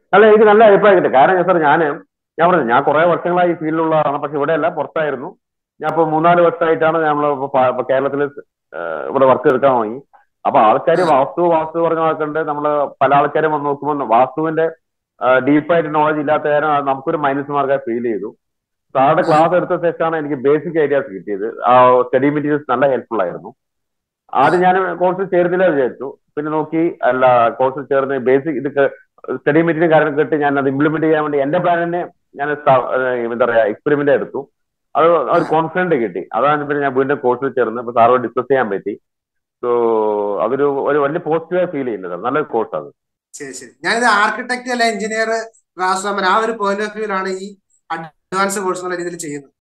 അല്ല എനിക്ക് നല്ല അഭിപ്രായം കിട്ടി കാരണം സാർ ഞാൻ ഞാൻ പറഞ്ഞു ഞാൻ കുറെ വർഷങ്ങളായി ഈ ഫീൽഡിലുള്ളതാണ് പക്ഷെ ഇവിടെയല്ല പുറത്തായിരുന്നു ഞാൻ ഇപ്പൊ മൂന്നാല് വർഷമായിട്ടാണ് നമ്മൾ ഇപ്പൊ കേരളത്തിൽ ഇവിടെ വർക്ക് എടുക്കാൻ തുടങ്ങി അപ്പൊ ആൾക്കാർ വാസ്തു വാസ്തു പറഞ്ഞ ആൾക്കുണ്ട് നമ്മള് പല ആൾക്കാരും വന്ന് നോക്കുമ്പോൾ വാസ്തുവിന്റെ ഡീപ്പായിട്ട് നോളജ് ഇല്ലാത്ത കാരണം നമുക്കൊരു മൈനസ് മാർക്കായി ഫീൽ ചെയ്തു സാറുടെ ക്ലാസ് എടുത്ത ശേഷമാണ് എനിക്ക് ബേസിക് ഐഡിയാസ് കിട്ടിയത് ആ സ്റ്റഡി മെറ്റീരിയൽസ് നല്ല ഹെൽപ്ഫുൾ ആയിരുന്നു ആദ്യം ഞാൻ കോഴ്സിൽ ചേർന്നില്ല വിചാരിച്ചു പിന്നെ നോക്കി അല്ല കോഴ്സിൽ ചേർന്ന് ബേസിക് ഇത് സ്റ്റഡി മെറ്റീരിയൽ കാരണം കേട്ട് ഞാൻ അത് ഇംപ്ലിമെന്റ് ചെയ്യാൻ വേണ്ടി എന്റെ പ്ലാനിനെ ഞാൻ എന്താ പറയാ എക്സ്പെരിമെന്റ് എടുത്തു അത് ഒരു കോൺഫിഡന്റ് കിട്ടി അതാണ് പിന്നെ ഞാൻ വീണ്ടും കോഴ്സിൽ ചേർന്ന് ഇപ്പൊ സാറോട് ഡിസ്കസ് ചെയ്യാൻ പറ്റി സോ അതൊരു ഒരു വലിയ പോസിറ്റീവായി ഫീൽ ചെയ്യുന്നത് നല്ലൊരു കോഴ്സ് അത് ശരി ശരി ഞാനിത് ആർക്കിടെക്ട് അല്ല എഞ്ചിനീയർ ക്ലാസ് ആ ഒരു പോയിന്റ് ഓഫ് വ്യൂലാണ് ഈ അഡ്വാൻസ് കോഴ്സ് എന്നുള്ള രീതിയിൽ ചെയ്യുന്നത്